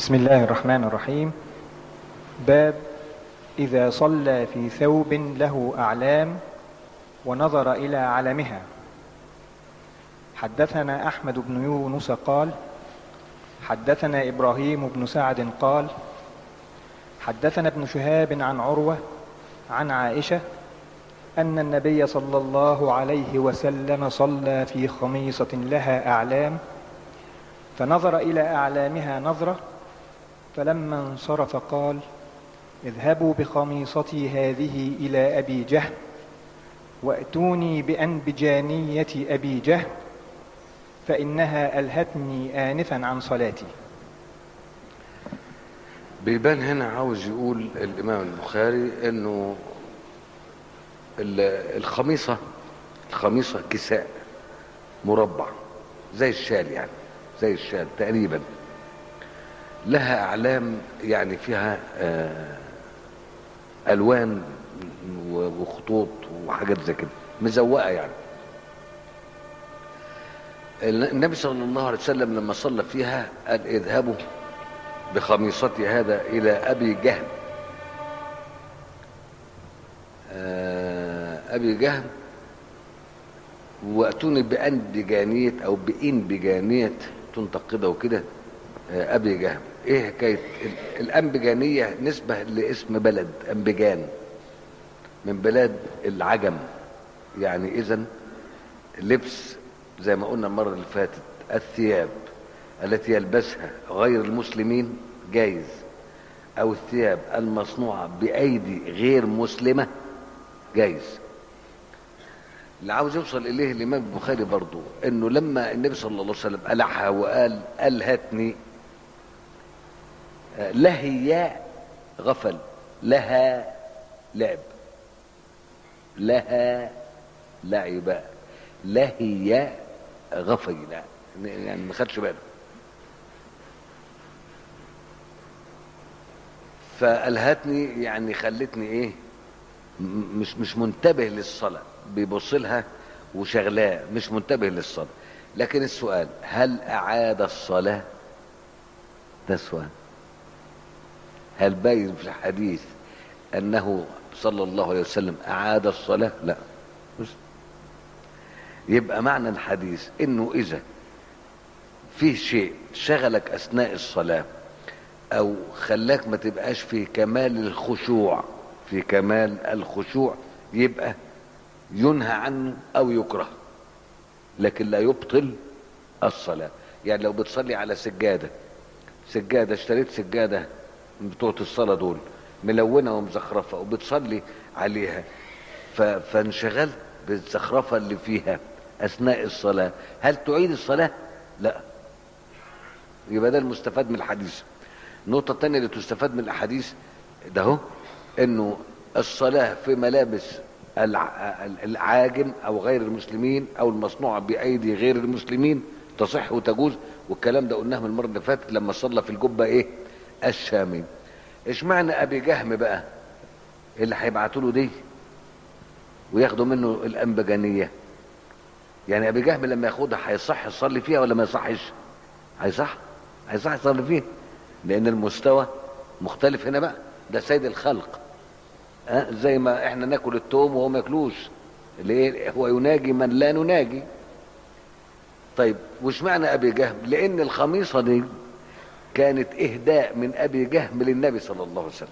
بسم الله الرحمن الرحيم باب إذا صلى في ثوب له أعلام ونظر إلى علمها حدثنا أحمد بن يونس قال حدثنا إبراهيم بن سعد قال حدثنا ابن شهاب عن عروة عن عائشة أن النبي صلى الله عليه وسلم صلى في خميصة لها أعلام فنظر إلى أعلامها نظرة فلما انصرف قال اذهبوا بخميصتي هذه إلى أبي جهل وأتوني بأنبجانية أبي جهل فإنها ألهتني آنفا عن صلاتي بيبان هنا عاوز يقول الإمام البخاري إنه ال- الخميصة الخميصة كساء مربع زي الشال يعني زي الشال تقريبا لها أعلام يعني فيها آه، ألوان و- وخطوط وحاجات زي كده مزوقة يعني النبي صلى الله عليه وسلم لما صلى فيها قال اذهبوا بخميصتي هذا إلى أبي جهل آه، أبي جهل وأتوني بأنبجانية أو بإنبجانية تنطق كده وكده آه، أبي جهل إيه حكاية ال- الأنبجانية نسبة لاسم بلد أنبجان من بلاد العجم يعني إذن لبس زي ما قلنا المرة اللي فاتت الثياب التي يلبسها غير المسلمين جايز أو الثياب المصنوعة بأيدي غير مسلمة جايز اللي عاوز يوصل إليه الإمام البخاري برضو إنه لما النبي صلى الله عليه وسلم ألحها وقال ألهتني آه، لهي غفل لها لعب لها لعب لهي غفل يعني ما خدش باله فألهتني يعني خلتني ايه م- مش مش منتبه للصلاة بيبص لها وشغلاه مش منتبه للصلاة لكن السؤال هل أعاد الصلاة ده سؤال هل باين في الحديث أنه صلى الله عليه وسلم أعاد الصلاة لا مش يبقى معنى الحديث انه اذا فيه شيء شغلك اثناء الصلاه او خلاك ما تبقاش في كمال الخشوع في كمال الخشوع يبقى ينهى عنه او يكره لكن لا يبطل الصلاه يعني لو بتصلي على سجاده سجاده اشتريت سجاده من بتوع الصلاه دول ملونه ومزخرفه وبتصلي عليها ف- فانشغلت بالزخرفه اللي فيها اثناء الصلاه هل تعيد الصلاه لا يبقى ده المستفاد من الحديث النقطه الثانيه اللي تستفاد من الاحاديث ده هو انه الصلاه في ملابس الع- العاجم او غير المسلمين او المصنوعه بايدي غير المسلمين تصح وتجوز والكلام ده قلناه من المره اللي فاتت لما صلى في الجبه ايه الشامي اشمعنى ابي جهم بقى اللي هيبعتوا له دي وياخدوا منه الانبجانيه يعني ابي جهم لما ياخدها هيصح يصلي فيها ولا ما يصحش هيصح هيصح يصلي فيها لان المستوى مختلف هنا بقى ده سيد الخلق أه؟ زي ما احنا ناكل التوم وهو ما ياكلوش ليه هو يناجي من لا نناجي طيب وش معنى ابي جهم لان الخميصه دي كانت اهداء من ابي جهم للنبي صلى الله عليه وسلم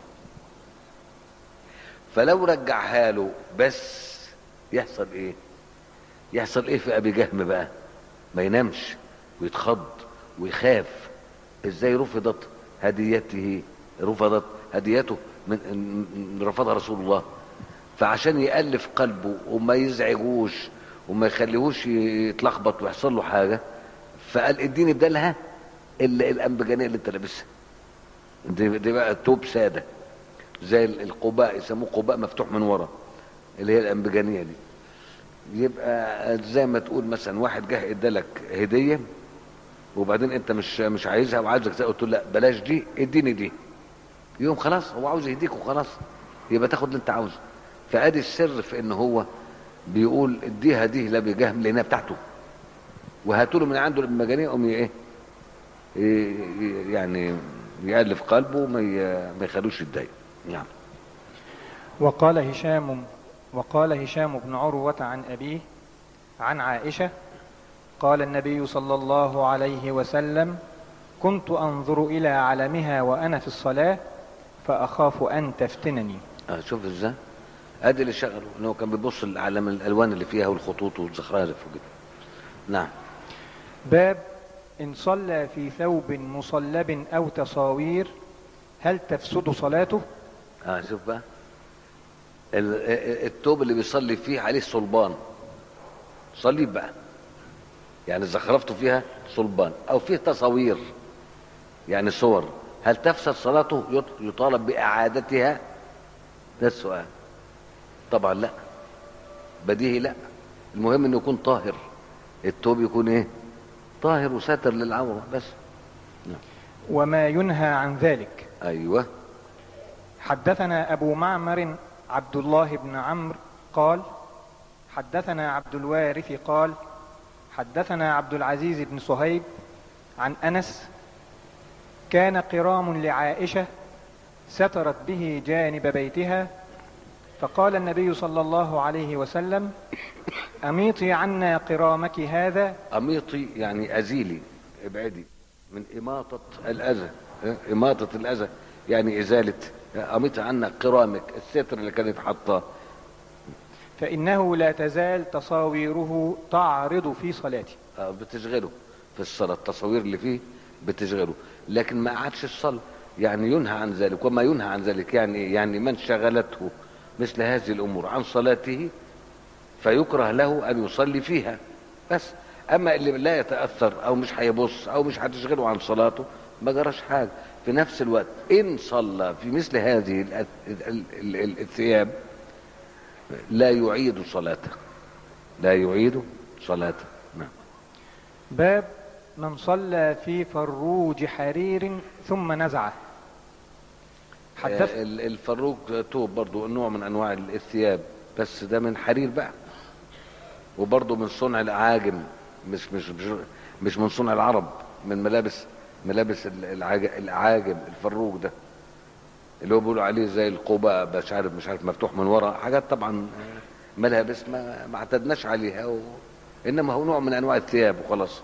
فلو رجعها له بس يحصل ايه يحصل ايه في ابي جهم بقى ما ينامش ويتخض ويخاف ازاي رفضت هديته رفضت هديته من من- رفضها رسول الله فعشان يألف قلبه وما يزعجوش وما يخليهوش يتلخبط ويحصل له حاجه فقال اديني بدالها ال- الانبجانيه اللي انت لابسها دي, دي بقى توب ساده زي ال- القباء يسموه قباء مفتوح من ورا اللي هي الانبجانيه دي يبقى زي ما تقول مثلا واحد جه ادالك هديه وبعدين انت مش مش عايزها وعايزك تاخد قلت له لا بلاش دي اديني دي يوم خلاص هو عاوز يهديك وخلاص يبقى تاخد اللي انت عاوزه فادي السر في ان هو بيقول اديها دي لابي جهم لانها بتاعته وهاتوا له من عنده المجانيه قوم ايه إيه- يعني يألف قلبه وما ي- ما يخلوش يتضايق نعم وقال هشام وقال هشام بن عروة عن أبيه عن عائشة قال النبي صلى الله عليه وسلم كنت أنظر إلى علمها وأنا في الصلاة فأخاف أن تفتنني اه شوف ازاي ادي اللي شغله ان هو كان بيبص على من الالوان اللي فيها والخطوط والزخارف وكده نعم باب إن صلى في ثوب مصلب أو تصاوير هل تفسد صلاته اه شوف بقى ال- ال- التوب اللي بيصلي فيه عليه صلبان صليب بقى يعني زخرفته فيها صلبان او فيه تصاوير يعني صور هل تفسد صلاته يط- يطالب باعادتها ده السؤال طبعا لا بديهي لا المهم انه يكون طاهر التوب يكون ايه طاهر وساتر للعوره بس وما ينهى عن ذلك ايوه حدثنا أبو معمر عبد الله بن عمرو قال حدثنا عبد الوارث قال حدثنا عبد العزيز بن صهيب عن أنس كان قرام لعائشة سترت به جانب بيتها فقال النبي صلى الله عليه وسلم أميطي عنا قرامك هذا أميطي يعني أزيلي ابعدي من إماطة الأذى اه؟ إماطة الأذى يعني إزالة أميطي عنا قرامك الستر اللي كانت حاطاه فإنه لا تزال تصاويره تعرض في صلاته اه، بتشغله في الصلاة التصوير اللي فيه بتشغله لكن ما قعدش الصلاة يعني ينهى عن ذلك وما ينهى عن ذلك يعني إيه؟ يعني من شغلته مثل هذه الأمور عن صلاته فيكره له أن يصلي فيها بس أما اللي لا يتأثر أو مش هيبص أو مش هتشغله عن صلاته ما جراش حاجة في نفس الوقت إن صلى في مثل هذه ال- ال- ال- ال- الثياب لا يعيد صلاته لا يعيد صلاته نعم باب من صلى في فروج حرير ثم نزعه حدث آه، ال- الفروج توب برضو نوع من انواع ال- الثياب بس ده من حرير بقى وبرضو من صنع الاعاجم مش مش مش, مش من صنع العرب من ملابس ملابس ال- العاج- الاعاجم الفروج ده اللي هو بيقولوا عليه زي القبة مش عارف مش عارف مفتوح من ورا حاجات طبعا آه، ملابس ما ما اعتدناش عليها و... انما هو نوع من انواع الثياب وخلاص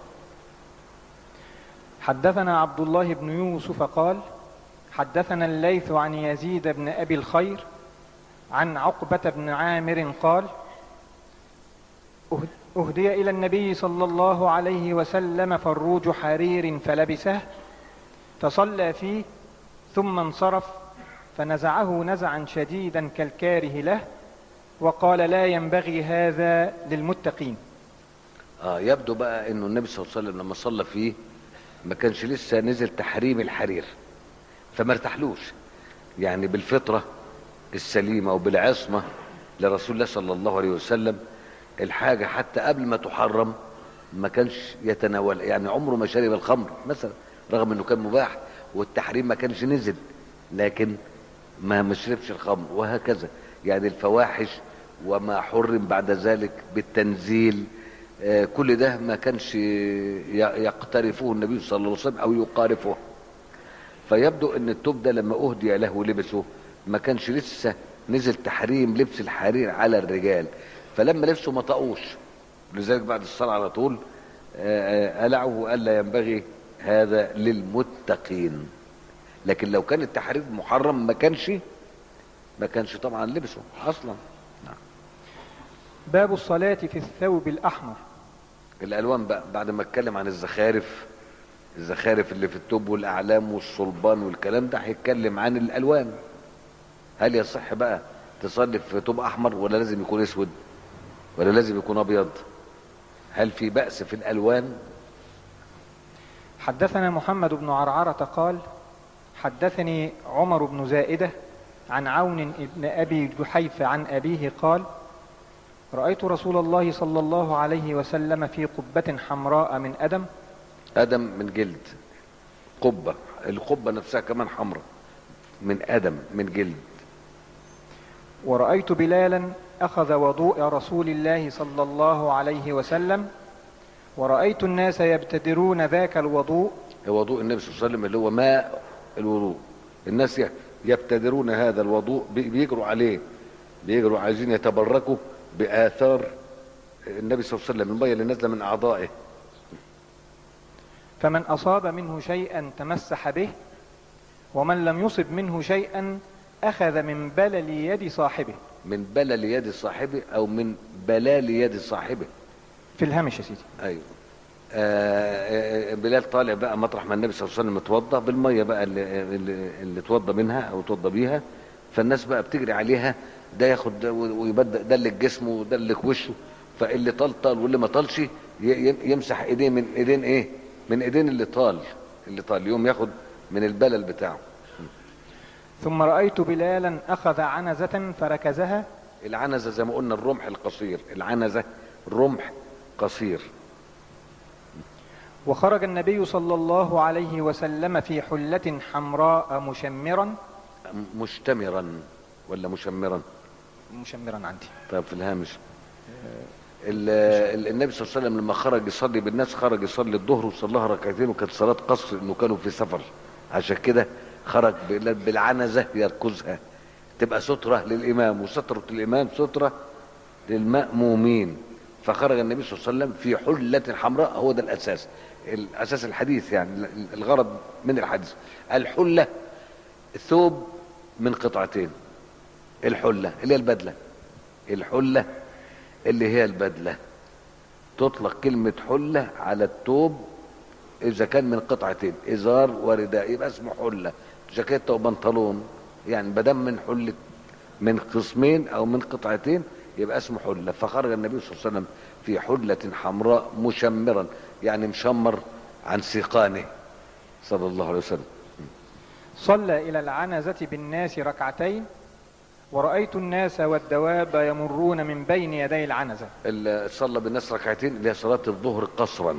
حدثنا عبد الله بن يوسف قال حدثنا الليث عن يزيد بن أبي الخير عن عقبة بن عامر قال أهد- أهدي إلى النبي صلى الله عليه وسلم فروج حرير فلبسه فصلى فيه ثم انصرف فنزعه نزعا شديدا كالكاره له وقال لا ينبغي هذا للمتقين اه يبدو بقى انه النبي صلى الله عليه وسلم لما صلى فيه ما كانش لسه نزل تحريم الحرير فما ارتاحلوش يعني بالفطره السليمه وبالعصمه لرسول الله صلى الله عليه وسلم الحاجه حتى قبل ما تحرم ما كانش يتناول يعني عمره ما شرب الخمر مثلا رغم انه كان مباح والتحريم ما كانش نزل لكن ما ما شربش الخمر وهكذا يعني الفواحش وما حرم بعد ذلك بالتنزيل آه، كل ده ما كانش ي- يقترفه النبي صلى الله عليه وسلم او يقارفه فيبدو ان التوب ده لما اهدي له ولبسه ما كانش لسه نزل تحريم لبس الحرير على الرجال فلما لبسه ما طقوش لذلك بعد الصلاة على طول آه، آه، قلعه وقال لا ينبغي هذا للمتقين لكن لو كان التحرير محرم ما كانش ما كانش طبعا لبسه اصلا باب الصلاة في الثوب الأحمر الالوان بقى بعد ما اتكلم عن الزخارف الزخارف اللي في التوب والاعلام والصلبان والكلام ده هيتكلم عن الالوان هل يصح بقى تصلي في توب احمر ولا لازم يكون اسود ولا لازم يكون ابيض هل في بأس في الالوان حدثنا محمد بن عرعرة قال حدثني عمر بن زائدة عن عون بن أبي جحيفة عن أبيه قال رأيت رسول الله صلى الله عليه وسلم في قبة حمراء من أدم ادم من جلد قبة القبة نفسها كمان حمراء من ادم من جلد ورأيت بلالا أخذ وضوء رسول الله صلى الله عليه وسلم ورأيت الناس يبتدرون ذاك الوضوء هو وضوء النبي صلى الله عليه وسلم اللي هو ماء الوضوء الناس ي- يبتدرون هذا الوضوء بي- بيجروا عليه بيجروا عايزين يتبركوا بآثار النبي صلى الله عليه وسلم المية اللي نازلة من أعضائه فمن أصاب منه شيئا تمسح به ومن لم يصب منه شيئا أخذ من بلل يد صاحبه من بلل يد صاحبه أو من بلال يد صاحبه في الهامش يا سيدي ايوه آه آه، بلال طالع بقى مطرح ما النبي صلى الله عليه وسلم اتوضى بالميه بقى اللي, اللي, اللي اتوضى منها او اتوضى بيها فالناس بقى بتجري عليها ده ياخد ده ويبدا ده اللي جسمه وده اللي وشه فاللي طال طال واللي ما طالش ي- ي- يمسح ايديه من ايدين ايه؟ من ايدين اللي طال اللي طال يوم ياخد من البلل بتاعه ثم رأيت بلالا أخذ عنزة فركزها العنزه زي ما قلنا الرمح القصير العنزه رمح قصير وخرج النبي صلى الله عليه وسلم في حلة حمراء مشمرا مشتمرا ولا مشمرا مشمرا عندي طيب في الهامش ال- ال- النبي صلى الله عليه وسلم لما خرج يصلي بالناس خرج يصلي الظهر وصلاها ركعتين وكانت صلاة قصر انه كانوا في سفر عشان كده خرج بال- بالعنزة يركزها تبقى سترة للإمام وسترة الإمام سترة للمأمومين فخرج النبي صلى الله عليه وسلم في حلة حمراء هو ده الأساس الأساس الحديث يعني ال- الغرض من الحديث الحلة ثوب من قطعتين الحلة اللي هي البدلة الحلة اللي هي البدلة تطلق كلمة حلة على الثوب إذا كان من قطعتين إزار ورداء يبقى اسمه حلة جاكيتة وبنطلون يعني بدم من حلة من قسمين أو من قطعتين يبقى اسمه حلة فخرج النبي صلى الله عليه وسلم في حلة حمراء مشمرا يعني مشمر عن سيقانه صلى الله عليه وسلم صلى إلى العنزة بالناس ركعتين ورأيت الناس والدواب يمرون من بين يدي العنزة ال- صلى بالناس ركعتين اللي هي صلاة الظهر قصرا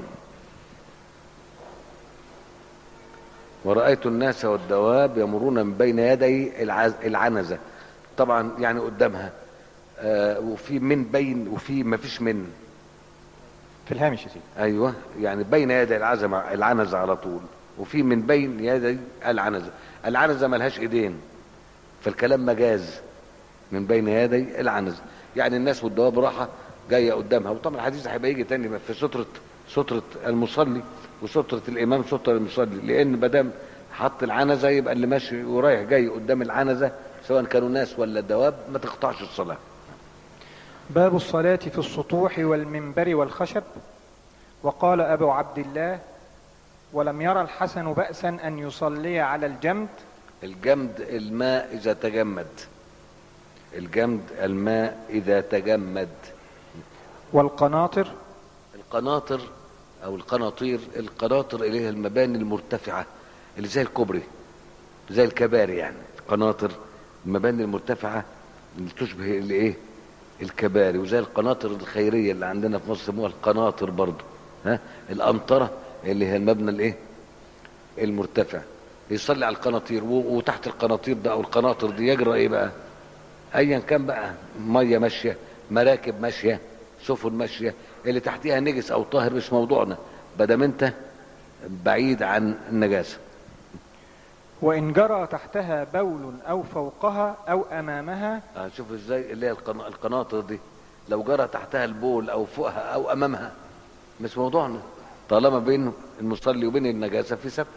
ورأيت الناس والدواب يمرون من بين يدي العز- العنزة طبعا يعني قدامها آه وفي من بين وفي ما فيش من في الهامش يا سيدي ايوه يعني بين يدي العزم العنزة على طول وفي من بين يدي العنزة العنزة ملهاش ايدين فالكلام مجاز من بين يدي العنزة يعني الناس والدواب راحة جاية قدامها وطبعا الحديث هيبقى يجي تاني في سترة سترة المصلي وسترة الإمام سترة المصلي لأن ما دام حط العنزة يبقى اللي ماشي ورايح جاي قدام العنزة سواء كانوا ناس ولا دواب ما تقطعش الصلاة باب الصلاة في السطوح والمنبر والخشب وقال أبو عبد الله ولم يرى الحسن بأسا أن يصلي على الجمد الجمد الماء إذا تجمد الجمد الماء إذا تجمد والقناطر القناطر أو القناطير القناطر اللي هي المباني المرتفعة اللي زي الكوبري زي الكباري يعني القناطر المباني المرتفعة اللي تشبه الايه الكباري وزي القناطر الخيرية اللي عندنا في مصر يسموها القناطر برضه ها الأمطرة اللي هي المبنى الايه المرتفع يصلي على القناطير و- وتحت القناطير ده او القناطر دي يجرى ايه بقى ايا كان بقى ميه ماشيه مراكب ماشيه سفن ماشيه اللي تحتيها نجس او طاهر مش موضوعنا بدم انت بعيد عن النجاسه وإن جرى تحتها بول أو فوقها أو أمامها هنشوف ازاي اللي هي القنا- القناطر دي لو جرى تحتها البول او فوقها او امامها مش موضوعنا طالما بين المصلي وبين النجاسه في ستر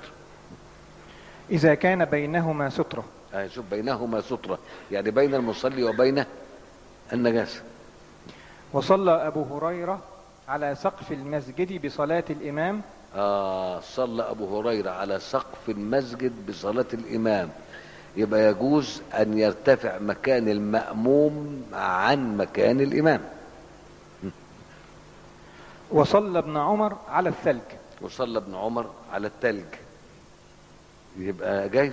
إذا كان بينهما سترة هنشوف بينهما ستره يعني بين المصلي وبين النجاسه وصلى أبو هريرة على سقف المسجد بصلاة الإمام آه صلى أبو هريرة على سقف المسجد بصلاة الإمام يبقى يجوز أن يرتفع مكان المأموم عن مكان الإمام وصلى ابن عمر على الثلج وصلى ابن عمر على التلج يبقى جايز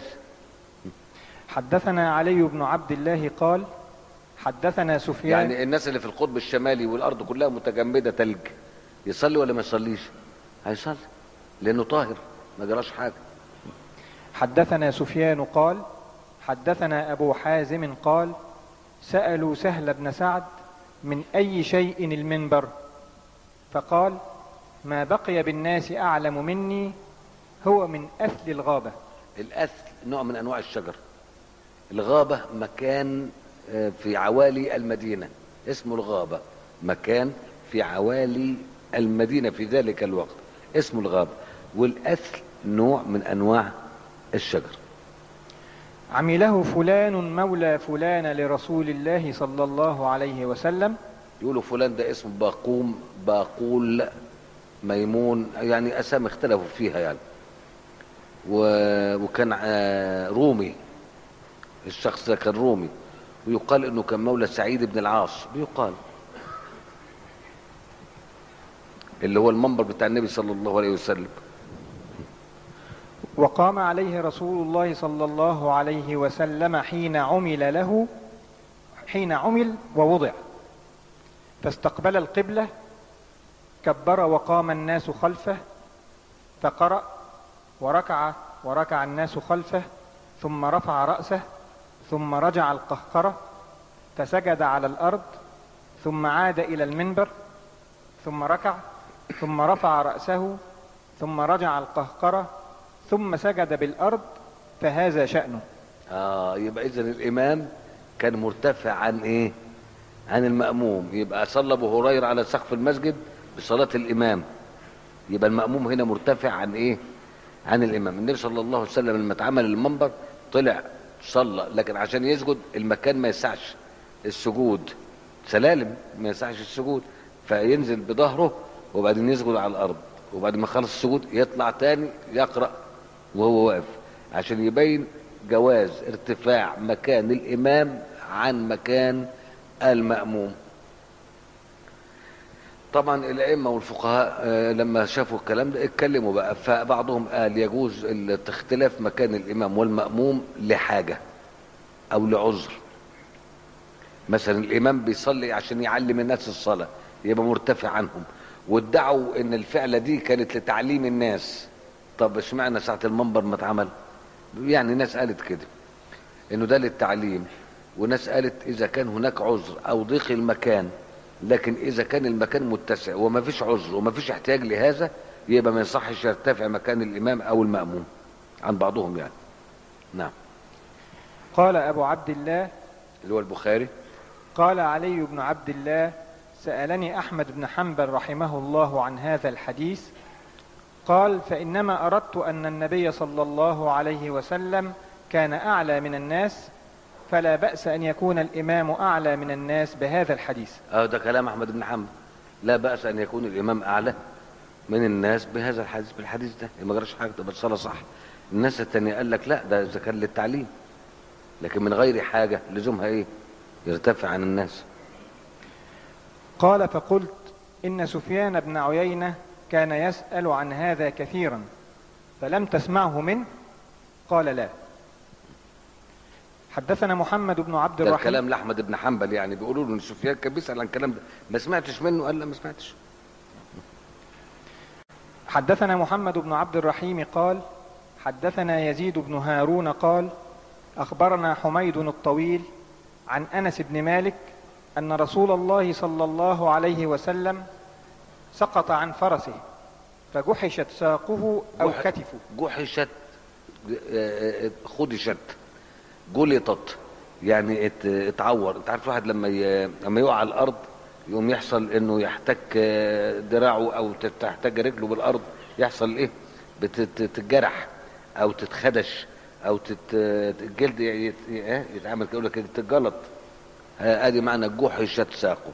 حدثنا علي بن عبد الله قال حدثنا سفيان يعني الناس اللي في القطب الشمالي والأرض كلها متجمدة تلج يصلي ولا ما يصليش هيصلي لأنه طاهر ما جراش حاجة حدثنا سفيان قال حدثنا أبو حازم قال سألوا سهل بن سعد من أي شيء المنبر فقال ما بقي بالناس أعلم مني هو من أثل الغابة الأثل نوع من انواع الشجر الغابة مكان آه، في عوالي المدينة اسمه الغابة مكان في عوالي المدينة في ذلك الوقت اسمه الغابة والأثل نوع من أنواع الشجر عمله فلان مولى فلان لرسول الله صلى الله عليه وسلم يقولوا فلان ده اسمه باقوم باقول ميمون يعني أسامي اختلفوا فيها يعني و... وكان آه، رومي الشخص ده كان رومي ويقال انه كان مولى سعيد بن العاص بيقال اللي هو المنبر بتاع النبي صلى الله عليه وسلم وقام عليه رسول الله صلى الله عليه وسلم حين عمل له حين عمل ووضع فاستقبل القبلة كبر وقام الناس خلفه فقرأ وركع وركع الناس خلفه ثم رفع رأسه ثم رجع القهقرة فسجد على الأرض ثم عاد إلى المنبر ثم ركع ثم رفع رأسه ثم رجع القهقرة ثم سجد بالأرض فهذا شأنه اه يبقى اذا الامام كان مرتفع عن ايه عن المأموم يبقى صلى ابو هريرة على سقف المسجد بصلاة الامام يبقى المأموم هنا مرتفع عن ايه عن الامام النبي صلى الله عليه وسلم لما اتعمل المنبر طلع صلى لكن عشان يسجد المكان ما يسعش السجود سلالم ما يسعش السجود فينزل بظهره وبعدين يسجد على الارض وبعد ما خلص السجود يطلع تاني يقرأ وهو واقف عشان يبين جواز ارتفاع مكان الامام عن مكان المأموم طبعا الائمه والفقهاء آه، لما شافوا الكلام ده اتكلموا بقى فبعضهم قال يجوز ال- اختلاف مكان الامام والمأموم لحاجه او لعذر مثلا الامام بيصلي عشان يعلم الناس الصلاه يبقى مرتفع عنهم وادعوا ان الفعله دي كانت لتعليم الناس طب اشمعنى ساعه المنبر ما اتعمل يعني ناس قالت كده انه ده للتعليم وناس قالت اذا كان هناك عذر او ضيق المكان لكن اذا كان المكان متسع وما فيش عذر وما فيش احتياج لهذا يبقى ما يصحش يرتفع مكان الامام او الماموم عن بعضهم يعني نعم قال أبو عبد الله اللي هو البخاري قال علي بن عبد الله سألني أحمد بن حنبل رحمه الله عن هذا الحديث قال فإنما أردت أن النبي صلى الله عليه وسلم كان أعلى من الناس فلا بأس أن يكون الإمام أعلى من الناس بهذا الحديث اه ده كلام احمد بن حنبل لا باس ان يكون الامام اعلى من الناس بهذا الحديث بالحديث ده ما جراش حاجه تبقى الصلاه صح الناس التانية قال لك لا ده اذا كان للتعليم لكن من غير حاجه لزومها ايه يرتفع عن الناس قال فقلت إن سفيان بن عيينة كان يسأل عن هذا كثيرا فلم تسمعه منه قال لا حدثنا محمد بن عبد ده الرحيم الكلام لاحمد بن حنبل يعني بيقولوا له ان سفيان كان بيسال عن الكلام ده ما سمعتش منه قال لا ما سمعتش حدثنا محمد بن عبد الرحيم قال حدثنا يزيد بن هارون قال اخبرنا حميد الطويل عن انس بن مالك ان رسول الله صلى الله عليه وسلم سقط عن فرسه فجحشت ساقه او جح- كتفه جحشت آه، آه، خدشت جلطت يعني ات- اتعور انت عارف واحد لما ي... لما يقع على الارض يقوم يحصل انه يحتك آه، دراعه او تت- تحتاج رجله بالارض يحصل ايه بتتجرح او تتخدش او تت... الجلد يت... إيه؟ يتعمل كده يقول لك تتجلط آه، ادي معنى جحشت ساقه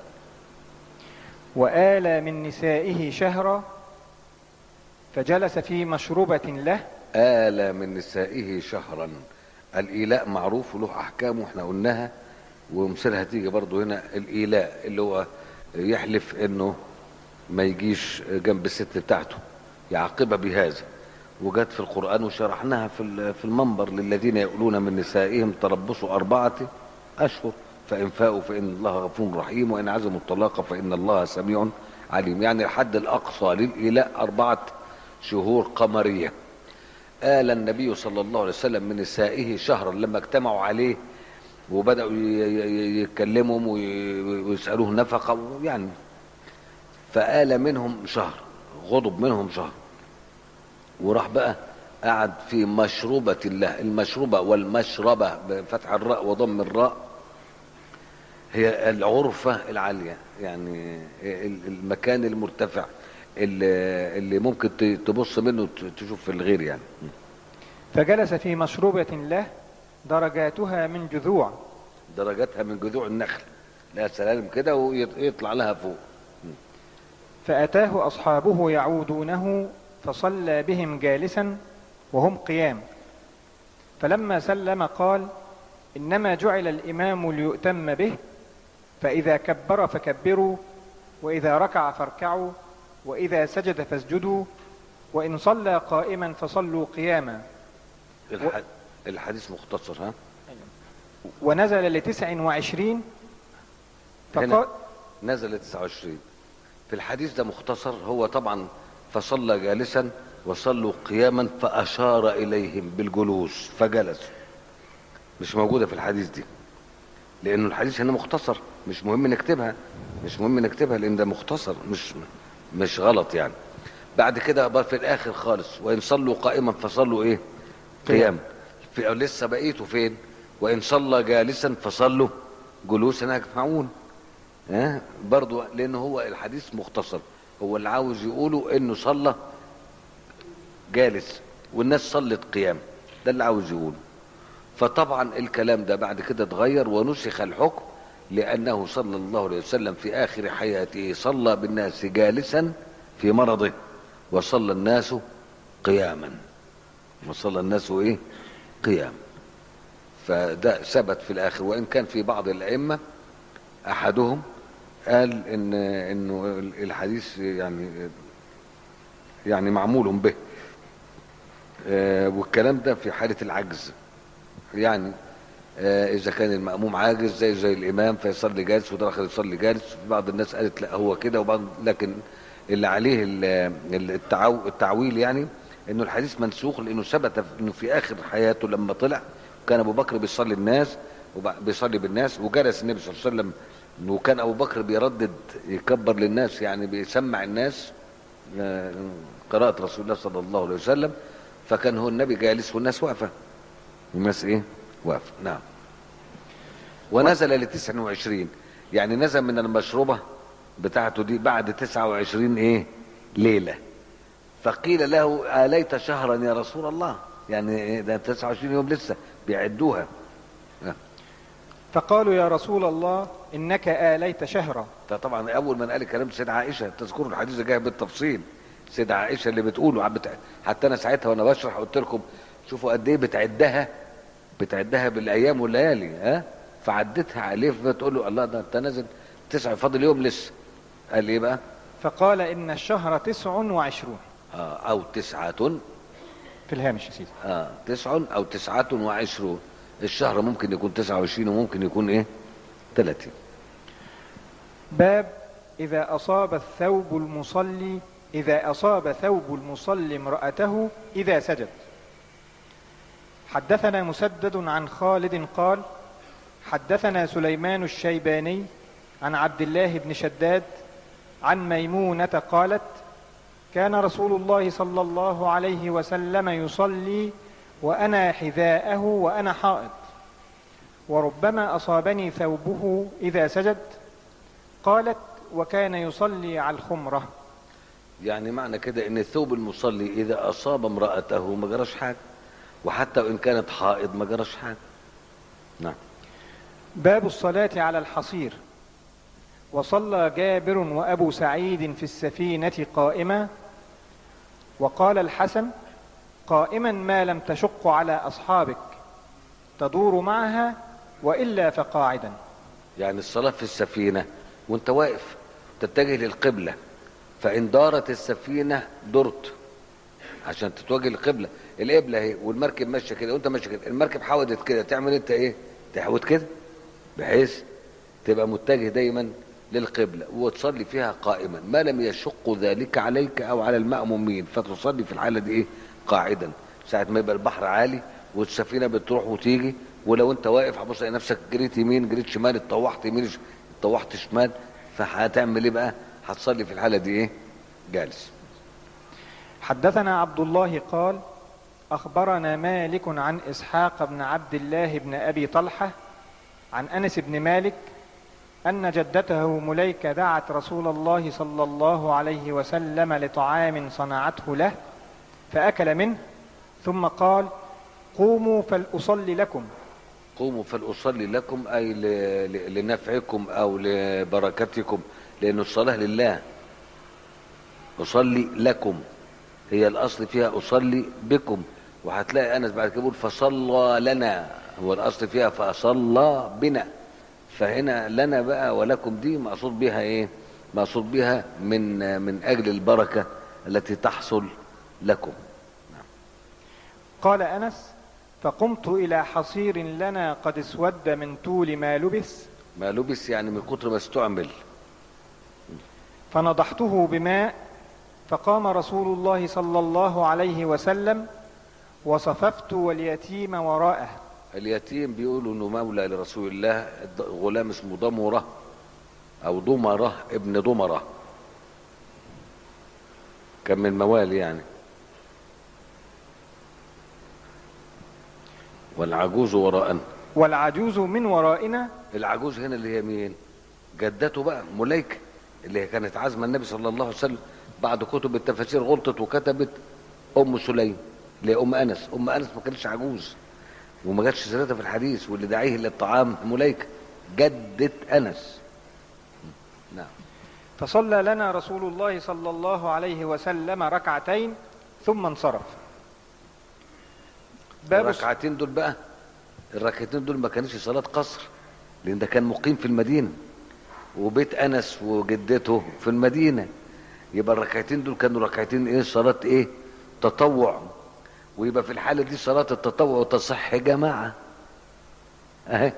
وآلى من نسائه شهرا فجلس في مشربة له آل من نسائه شهرا الإيلاء معروف وله أحكام واحنا قلناها ومثلها تيجي برضو هنا الإيلاء اللي هو يحلف إنه ما يجيش جنب الست بتاعته يعاقبها بهذا وجت في القرآن وشرحناها في ال- في المنبر للذين يقولون من نسائهم تربصوا أربعة أشهر فإن فاءوا فإن الله غفور رحيم وإن عزموا الطلاق فإن الله سميع عليم يعني الحد الأقصى للإيلاء أربعة شهور قمرية آل النبي صلى الله عليه وسلم من نسائه شهرا لما اجتمعوا عليه وبدأوا ي- ي- ي- يتكلموا وي- ويسألوه نفقة يعني فآل منهم شهر غضب منهم شهر وراح بقى قعد في مشروبة الله المشروبة والمشربة بفتح الراء وضم الراء هي العرفة العالية يعني ال- المكان المرتفع اللي, اللي ممكن ت- تبص منه ت- تشوف في الغير يعني فجلس في مشروبة له درجاتها من جذوع درجاتها من جذوع النخل لها سلالم كده ويطلع لها فوق فأتاه أصحابه يعودونه فصلى بهم جالسا وهم قيام فلما سلم قال إنما جعل الإمام ليؤتم به فإذا كبر فكبروا وإذا ركع فاركعوا وإذا سجد فاسجدوا وإن صلى قائما فصلوا قياما الح... الحديث مختصر ها ونزل لتسع وعشرين فقال هنا نزل 29 في الحديث ده مختصر هو طبعا فصلى جالسا وصلوا قياما فأشار إليهم بالجلوس فجلسوا مش موجودة في الحديث دي لأنه الحديث هنا مختصر مش مهم نكتبها مش مهم نكتبها لأن ده مختصر مش مش غلط يعني بعد كده بقى في الآخر خالص وإن صلوا قائما فصلوا إيه قيام في لسه بقيته فين وإن صلى جالسا فصلوا جلوسا يجمعون ها برضو لأنه هو الحديث مختصر هو اللي عاوز يقوله إنه صلى جالس والناس صلت قيام ده اللي عاوز يقوله فطبعا الكلام ده بعد كده اتغير ونسخ الحكم لأنه صلى الله عليه وسلم في آخر حياته صلى بالناس جالسا في مرضه وصلى الناس قياما وصلى الناس ايه قيام فده ثبت في الاخر وان كان في بعض الائمه احدهم قال ان انه الحديث يعني يعني معمول به آه، والكلام ده في حاله العجز يعني آه، اذا كان الماموم عاجز زي زي الامام فيصلي جالس وده اخر يصلي جالس بعض الناس قالت لا هو كده وبعض لكن اللي عليه ال- التعو التعويل يعني انه الحديث منسوخ لانه ثبت انه في اخر حياته لما طلع كان ابو بكر بيصلي الناس وب- بيصلي بالناس وجلس النبي صلى الله عليه وسلم وكان ابو بكر بيردد يكبر للناس يعني بيسمع الناس آه، قراءة رسول الله صلى الله عليه وسلم فكان هو النبي جالس والناس واقفة الناس ايه واقفة نعم ونزل ل 29 يعني نزل من المشروبة بتاعته دي بعد 29 ايه ليلة فقيل له آليت شهرا يا رسول الله يعني إيه ده 29 يوم لسه بيعدوها آه. فقالوا يا رسول الله إنك آليت شهرا فطبعا اول من قال الكلام سيدة عائشه تذكروا الحديث ده جاي بالتفصيل سيدة عائشه اللي بتقوله عم بتع... حتى انا ساعتها وانا بشرح قلت لكم شوفوا قد ايه بتعدها بتعدها بالايام والليالي ها فعدتها عليه فبتقول له الله ده انت نازل تسع فاضل يوم لسه قال ايه بقى فقال إن الشهر تسع وعشرون آه او تسعة في الهامش يا سيدي آه تسع او تسعة وعشرون الشهر ممكن يكون تسعة وعشرين وممكن يكون ايه ثلاثين باب إذا أصاب الثوب المصلي إذا أصاب ثوب المصلي امرأته إذا سجد حدثنا مسدد عن خالد قال حدثنا سليمان الشيباني عن عبد الله بن شداد عن ميمونة قالت كان رسول الله صلى الله عليه وسلم يصلي وأنا حذاءه وأنا حائط وربما أصابني ثوبه إذا سجد قالت وكان يصلي على الخمرة يعني معنى كده ان الثوب المصلي اذا اصاب امرأته ما جراش حاجة وحتى وان كانت حائض ما جراش حاجة نعم باب الصلاة على الحصير وصلى جابر وأبو سعيد في السفينة قائما وقال الحسن قائما ما لم تشق على أصحابك تدور معها وإلا فقاعدا يعني الصلاة في السفينة وانت واقف تتجه للقبلة فإن دارت السفينة درت عشان تتوجه للقبلة القبلة اهي والمركب ماشية كده وانت ماشي كده المركب حودت كده تعمل انت ايه تحود كده بحيث تبقى متجه دايما للقبلة وتصلي فيها قائما ما لم يشق ذلك عليك او على المأمومين فتصلي في الحالة دي ايه قاعدا ساعة ما يبقى البحر عالي والسفينة بتروح وتيجي ولو انت واقف هتبص تلاقي نفسك جريت يمين جريت شمال اتطوحت يمين اتطوحت شمال فهتعمل ايه بقى هتصلي في الحالة دي ايه جالس حدثنا عبد الله قال أخبرنا مالك عن إسحاق بن عبد الله بن أبي طلحة عن أنس بن مالك أن جدته مليكة دعت رسول الله صلى الله عليه وسلم لطعام صنعته له فأكل منه ثم قال قوموا فلأصلي لكم قوموا فلأصلي لكم أي ل- ل- لنفعكم أو لبركتكم لأن الصلاة لله أصلي لكم هي الأصل فيها أصلي بكم وهتلاقي أنس بعد كده بيقول فصلى لنا هو الأصل فيها فصلى بنا فهنا لنا بقى ولكم دي مقصود بها إيه مقصود بها من من أجل البركة التي تحصل لكم قال أنس فقمت إلى حصير لنا قد اسود من طول ما لبس ما لبس يعني من كتر ما استعمل فنضحته بماء فقام رسول الله صلى الله عليه وسلم وصففت واليتيم وراءه اليتيم بيقولوا انه مولى لرسول الله الض- غلام اسمه ضمره او ضمره ابن ضمره كان من موالي يعني والعجوز وراءنا والعجوز من ورائنا العجوز هنا اللي هي مين جدته بقى مليكة اللي هي كانت عازمه النبي صلى الله عليه وسلم بعد كتب التفاسير غلطت وكتبت ام سليم اللي هي ام انس ام انس ما كانتش عجوز وما جاتش سيرتها في الحديث واللي داعيه للطعام مليكة جدة انس نعم فصلى لنا رسول الله صلى الله عليه وسلم ركعتين ثم انصرف باب الص- الركعتين دول بقى الركعتين دول ما كانش صلاة قصر لان ده كان مقيم في المدينة وبيت انس وجدته في المدينة يبقى الركعتين دول كانوا ركعتين ايه صلاة ايه تطوع ويبقى في الحالة دي صلاة التطوع تصح جماعة اهي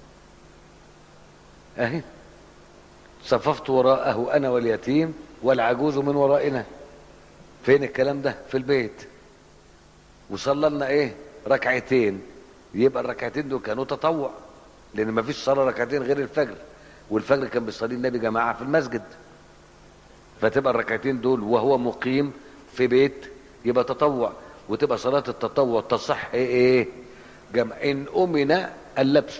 اهي صففت وراءه انا واليتيم والعجوز من ورائنا فين الكلام ده في البيت وصلى لنا ايه ركعتين يبقى الركعتين دول كانوا تطوع لان ما فيش صلاه ركعتين غير الفجر والفجر كان بيصلي النبي جماعه في المسجد فتبقى الركعتين دول وهو مقيم في بيت يبقى تطوع وتبقى صلاه التطوع تصح ايه ايه جمع ان امن اللبس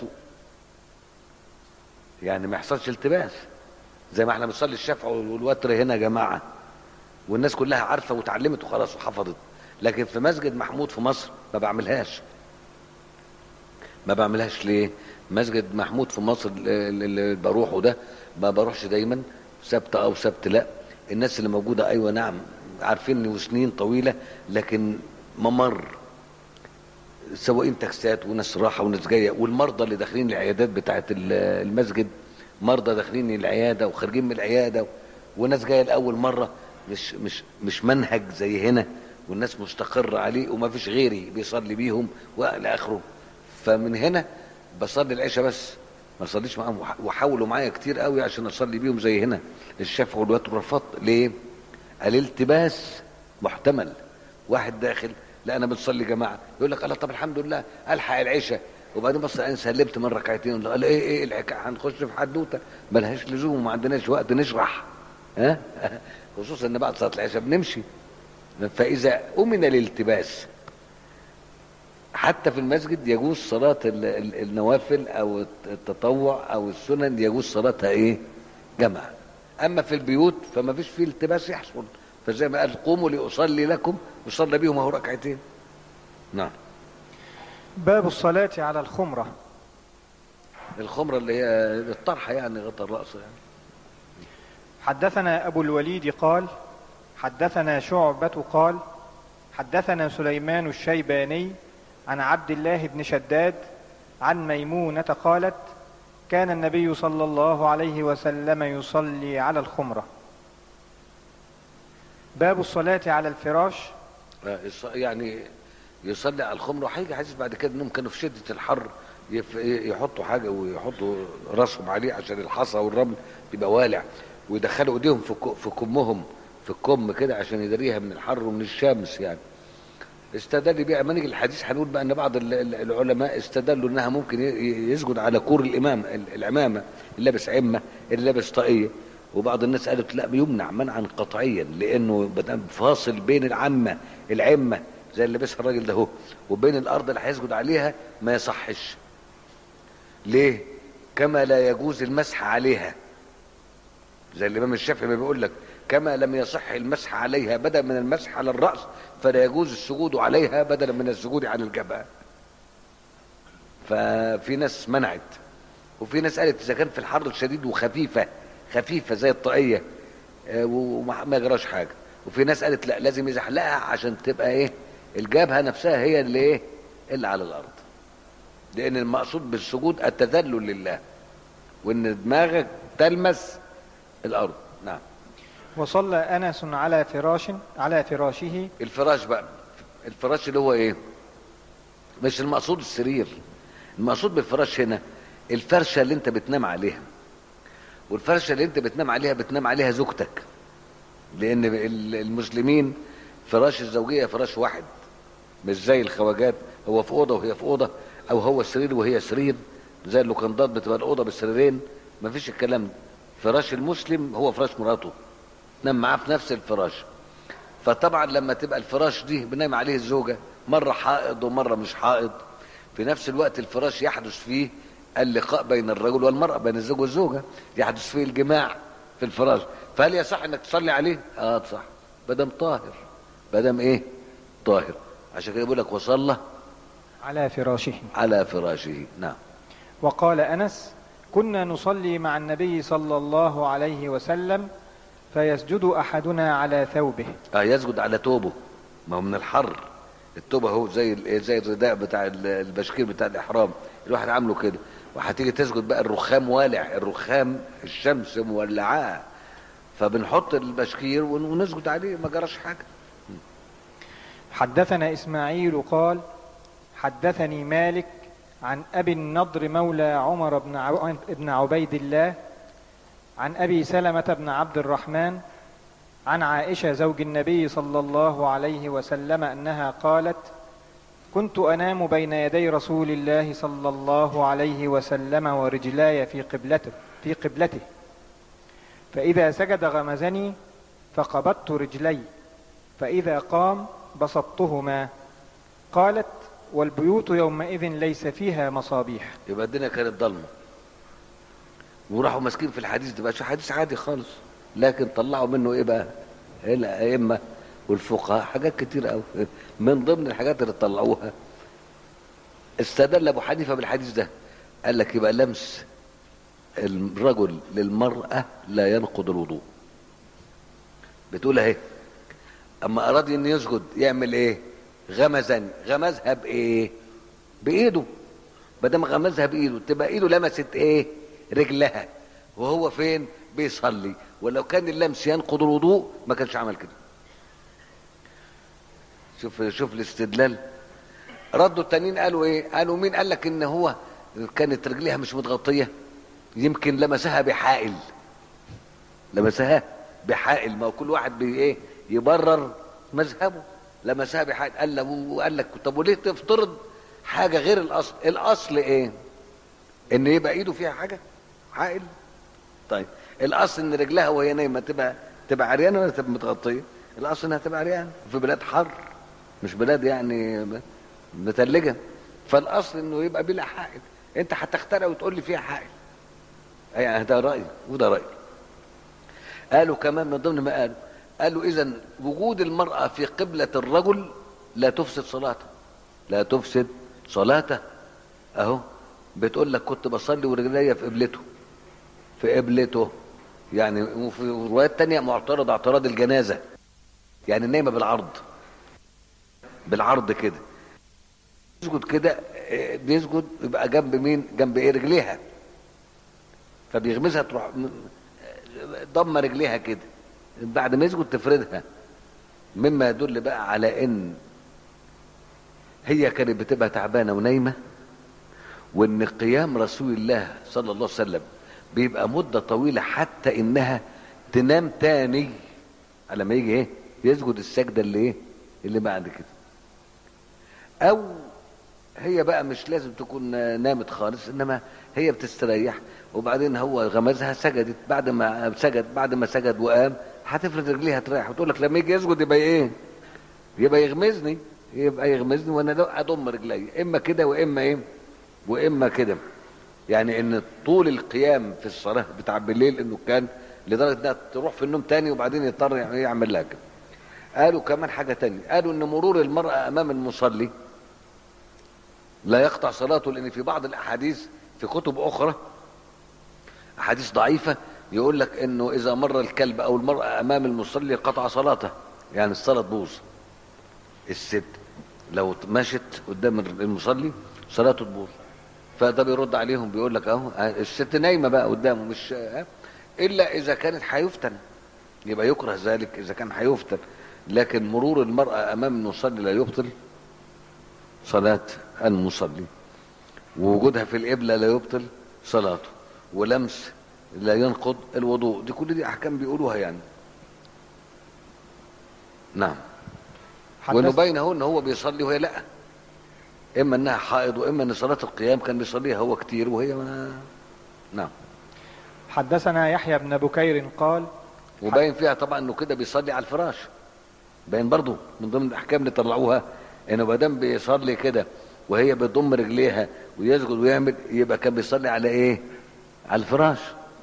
يعني ما يحصلش التباس زي ما احنا بنصلي الشفع والوتر هنا يا جماعه والناس كلها عارفه وتعلمت وخلاص وحفظت لكن في مسجد محمود في مصر ما بعملهاش ما بعملهاش ليه مسجد محمود في مصر اللي اللي بروحه ده ما بروحش دايما سبت او سبت لا الناس اللي موجوده ايوه نعم عارفيني وسنين طويله لكن ممر سواقين تاكسات وناس راحه وناس جايه والمرضى اللي داخلين العيادات بتاعه ال- المسجد مرضى داخلين العياده وخارجين من العياده وناس جايه لاول مره مش مش مش منهج زي هنا والناس مستقرة عليه وما فيش غيري بيصلي بيهم والى اخره فمن هنا بصلي العشاء بس ما اصليش معاهم وح- وحاولوا معايا كتير قوي عشان اصلي بيهم زي هنا الشفع والوتر رفضت ليه الالتباس محتمل واحد داخل لا انا بنصلي جماعه يقول لك الله طب الحمد لله الحق العشاء وبعدين بص انا سلمت من ركعتين قال ايه ايه الحكايه هنخش في حدوته ملهاش لزوم وما عندناش وقت نشرح ها خصوصا ان بعد صلاه العشاء بنمشي فاذا امن الالتباس حتى في المسجد يجوز صلاة ال- ال- النوافل أو التطوع أو السنن يجوز صلاتها إيه؟ جمع أما في البيوت فما فيش فيه التباس يحصل فزي ما قال قوموا لأصلي لكم وصلى بيهم أهو ركعتين نعم باب الصلاة على الخمرة الخمرة اللي هي الطرحة يعني غطى الرأس يعني حدثنا أبو الوليد قال حدثنا شعبة قال حدثنا سليمان الشيباني عن عبد الله بن شداد عن ميمونة قالت كان النبي صلى الله عليه وسلم يصلي على الخمرة باب الصلاة على الفراش آه، يص- يعني يصلي على الخمر وهيجي حديث بعد كده انهم كانوا في شده الحر يف- يحطوا حاجه ويحطوا راسهم عليه عشان الحصى والرمل يبقى والع ويدخلوا ايديهم في ك- في كمهم في الكم كده عشان يداريها من الحر ومن الشمس يعني استدل بيها اما نيجي الحديث هنقول بقى ان بعض ال- ال- العلماء استدلوا انها ممكن ي- ي- يسجد على كور الامام ال- العمامه اللي لابس عمه اللي لابس طاقيه وبعض الناس قالت لا بيمنع منعا قطعيا لانه بدأ فاصل بين العمه العمه زي اللي لبسها الراجل ده اهو وبين الارض اللي هيسجد عليها ما يصحش ليه كما لا يجوز المسح عليها زي الامام الشافعي ما بيقول لك كما لم يصح المسح عليها بدلا من المسح على الراس فلا يجوز السجود عليها بدلا من السجود على الجبهه ففي ناس منعت وفي ناس قالت اذا كان في الحر الشديد وخفيفه خفيفه زي الطاقيه آه، وما ما يجراش حاجه وفي ناس قالت لا لازم يزحلقها عشان تبقى ايه الجبهه نفسها هي اللي ايه اللي على الارض لان المقصود بالسجود التذلل لله وان دماغك تلمس الارض نعم وصلى أنس على فراش على فراشه الفراش بقى الفراش اللي هو ايه مش المقصود السرير المقصود بالفراش هنا الفرشه اللي انت بتنام عليها والفرشه اللي انت بتنام عليها بتنام عليها زوجتك لان ال- المسلمين فراش الزوجيه فراش واحد مش زي الخواجات هو في اوضه وهي في اوضه او هو سرير وهي سرير زي اللوكندات بتبقى الاوضه بالسريرين مفيش الكلام ده فراش المسلم هو فراش مراته تنام معاه في نفس الفراش فطبعا لما تبقى الفراش دي بنام عليه الزوجة مرة حائض ومرة مش حائض في نفس الوقت الفراش يحدث فيه اللقاء بين الرجل والمرأة بين الزوج والزوجة يحدث فيه الجماع في الفراش فهل يصح انك تصلي عليه؟ اه صح بدم طاهر بدم ايه؟ طاهر عشان كده بيقول لك وصلى على فراشه على فراشه نعم وقال أنس كنا نصلي مع النبي صلى الله عليه وسلم فيسجد أحدنا على ثوبه اه يسجد على توبه ما هو من الحر التوبه هو زي ال- زي الرداء بتاع ال- البشكير بتاع الاحرام الواحد عامله كده وهتيجي تسجد بقى الرخام والع الرخام الشمس مولعاه فبنحط البشكير ون- ونسجد عليه ما جراش حاجه حدثنا إسماعيل قال حدثني مالك عن أبي النضر مولى عمر بن عو- بن عبيد الله عن أبي سلمة بن عبد الرحمن عن عائشة زوج النبي صلى الله عليه وسلم أنها قالت كنت أنام بين يدي رسول الله صلى الله عليه وسلم ورجلاي في قبلته في قبلته فإذا سجد غمزني فقبضت رجلي فإذا قام بسطتهما قالت والبيوت يومئذ ليس فيها مصابيح يبقى الدنيا كانت ضلمه وراحوا ماسكين في الحديث ده بقى شو حديث عادي خالص لكن طلعوا منه ايه بقى الائمه والفقهاء حاجات كتير قوي من ضمن الحاجات اللي طلعوها استدل ابو حنيفه بالحديث ده قال لك يبقى لمس الرجل للمراه لا ينقض الوضوء بتقول اهي اما اراد ان يسجد يعمل ايه غمزا غمزها بايه بايده ما دام غمزها بايده تبقى ايده لمست ايه رجلها وهو فين بيصلي ولو كان اللمس ينقض الوضوء ما كانش عمل كده شوف شوف الاستدلال ردوا التانيين قالوا ايه قالوا مين قال لك ان هو كانت رجليها مش متغطيه يمكن لمسها بحائل لمسها بحائل ما هو كل واحد بي ايه يبرر مذهبه لمسها بحائل قال له قال لك طب وليه تفترض حاجه غير الاصل الاصل ايه ان يبقى ايده فيها حاجه حائل طيب الاصل ان رجلها وهي نايمه تبقى تبقى عريانه ولا تبقى متغطيه الاصل انها تبقى عريانه في بلاد حر مش بلاد يعني متلجه فالاصل انه يبقى بلا حائل انت هتخترع وتقول لي فيها حائل يعني ده رايي وده رايي قالوا كمان من ضمن ما قالوا قالوا اذا وجود المراه في قبله الرجل لا تفسد صلاته لا تفسد صلاته اهو بتقول لك كنت بصلي ورجليا في قبلته في قبلته يعني وفي روايات تانية معترض اعتراض الجنازة يعني نايمة بالعرض بالعرض كده يسجد كده إيه، بيسجد يبقى جنب مين جنب ايه رجليها فبيغمزها تروح م- ضم رجليها كده بعد ما يسجد تفردها مما يدل بقى على ان هي كانت بتبقى تعبانه ونايمه وان قيام رسول الله صلى الله عليه وسلم بيبقى مده طويله حتى انها تنام تاني على ما يجي ايه يسجد السجده اللي ايه اللي بعد كده او هي بقى مش لازم تكون نامت خالص انما هي بتستريح وبعدين هو غمزها سجدت بعد ما سجد بعد ما سجد وقام هتفرد رجليها تريح وتقول لك لما يجي يسجد يبقى ايه يبقى يغمزني يبقى يغمزني وانا لو اضم رجلي اما كده واما ايه واما كده يعني ان طول القيام في الصلاه بتاع بالليل انه كان لدرجه انها تروح في النوم تاني وبعدين يضطر يعني يعمل لها كده قالوا كمان حاجه تانية قالوا ان مرور المراه امام المصلي لا يقطع صلاته لان في بعض الاحاديث في كتب اخرى احاديث ضعيفه يقول لك انه اذا مر الكلب او المراه امام المصلي قطع صلاته يعني الصلاه تبوظ الست لو مشت قدام المصلي صلاته تبوظ فده بيرد عليهم بيقول لك اهو الست نايمه بقى قدامه مش ها؟ الا اذا كانت هيفتن يبقى يكره ذلك اذا كان هيفتن لكن مرور المراه امام المصلي لا يبطل صلاه المصلي ووجودها في القبله لا يبطل صلاته ولمس لا ينقض الوضوء دي كل دي احكام بيقولوها يعني نعم حدث- ونبين اهو ان هو بيصلي وهي لا اما انها حائض واما ان صلاه القيام كان بيصليها هو كتير وهي ما نعم حدثنا يحيى بن بكير قال وباين فيها طبعا انه كده بيصلي على الفراش باين برضو من ضمن الاحكام اللي طلعوها انه ما دام بيصلي كده وهي بتضم رجليها ويسجد ويعمل يبقى كان بيصلي على ايه على الفراش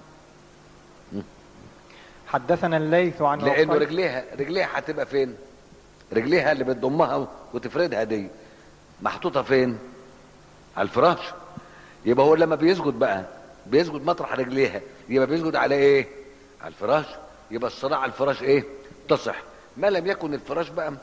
حدثنا الليث عن لانه عقيل- رجليها رجليها هتبقى فين رجليها اللي بتضمها وتفردها دي محطوطه فين على الفراش يبقى هو لما بيسجد بقى بيسجد مطرح رجليها يبقى بيسجد على ايه على الفراش يبقى الصلاه على الفراش ايه تصح ما لم يكن الفراش بقى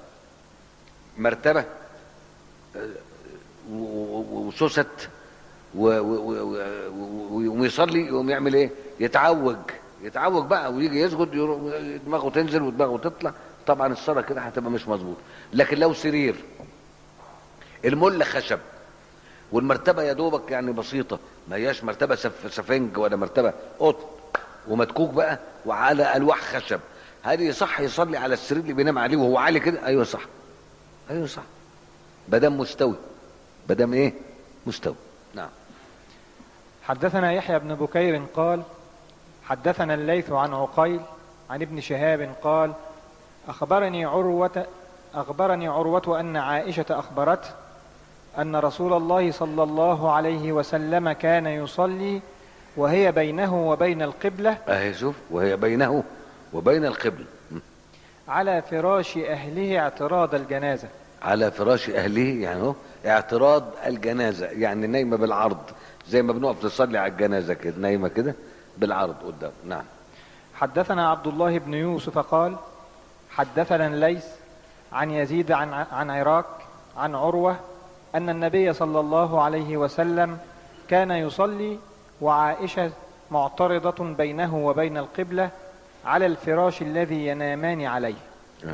مرتبه آه، و- و- وسوست و- و- و- و- ويصلي يقوم يعمل ايه يتعوج يتعوج بقى ويجي يسجد يروح دماغه تنزل ودماغه تطلع طبعا الصلاه كده هتبقى مش مظبوطه لكن لو سرير المله خشب والمرتبه يا دوبك يعني بسيطه ما هياش مرتبه سف سفنج ولا مرتبه قطن ومتكوك بقى وعلى الواح خشب هذه صح يصلي على السرير اللي بينام عليه وهو عالي كده ايوه صح ايوه صح بدم مستوي بدم ايه مستوي نعم حدثنا يحيى بن بكير قال حدثنا الليث عن عقيل عن ابن شهاب قال أخبرني عروة أخبرني عروة أن عائشة أخبرته أن رسول الله صلى الله عليه وسلم كان يصلي وهي بينه وبين القبلة اهي شوف وهي بينه وبين القبل م. على فراش أهله اعتراض الجنازة على فراش اهله يعني هو اعتراض الجنازه يعني نايمه بالعرض زي ما بنقف نصلي على الجنازه كده نايمه كده بالعرض قدام نعم حدثنا عبد الله بن يوسف قال حدثنا الليث عن يزيد عن عن عراك عن عروة أن النبي صلى الله عليه وسلم كان يصلي وعائشة معترضة بينه وبين القبلة على الفراش الذي ينامان عليه آه.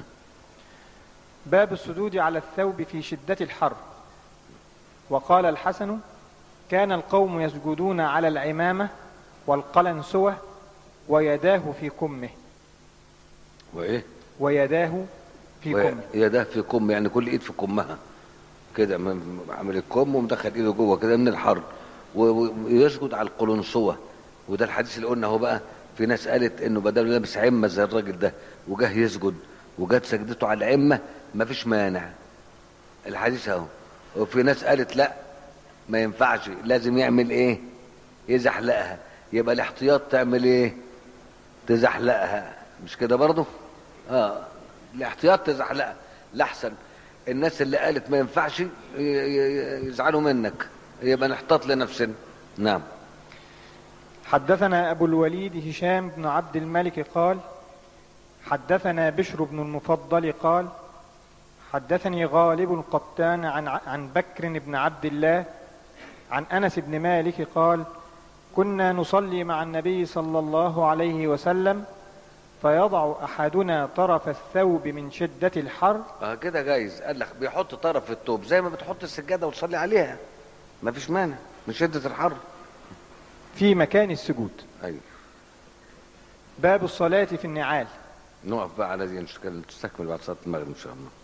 باب السجود على الثوب في شدة الحر وقال الحسن كان القوم يسجدون على العمامة والقلنسوة ويداه في كمه وايه ويداه في وهي- كمه يداه في كم يعني كل ايد في كمها كده م- م- عامل الكم ومدخل ايده جوه كده من الحر و- و- ويسجد على القلنسوه وده الحديث اللي قلنا اهو بقى في ناس قالت انه بدل لابس عمه زي الراجل ده وجاه يسجد وجت سجدته على العمه مفيش مانع الحديث اهو وفي ناس قالت لا ما ينفعش لازم يعمل ايه يزحلقها يبقى الاحتياط تعمل ايه تزحلقها مش كده برضه اه الاحتياط تزحلقها لاحسن الناس اللي قالت ما ينفعش ي- ي- يزعلوا منك يبقى نحتاط لنفسنا نعم حدثنا أبو الوليد هشام بن عبد الملك قال حدثنا بشر بن المفضل قال حدثني غالب القطان عن عن بكر بن عبد الله عن أنس بن مالك قال كنا نصلي مع النبي صلى الله عليه وسلم فيضع أحدنا طرف الثوب من شدة الحر اه كده جايز قال لك بيحط طرف التوب زي ما بتحط السجاده وتصلي عليها ما فيش مانع من شده الحر في مكان السجود ايوه باب الصلاة في النعال نقف بقى على دي نستكمل بعد صلاه المغرب ان شاء الله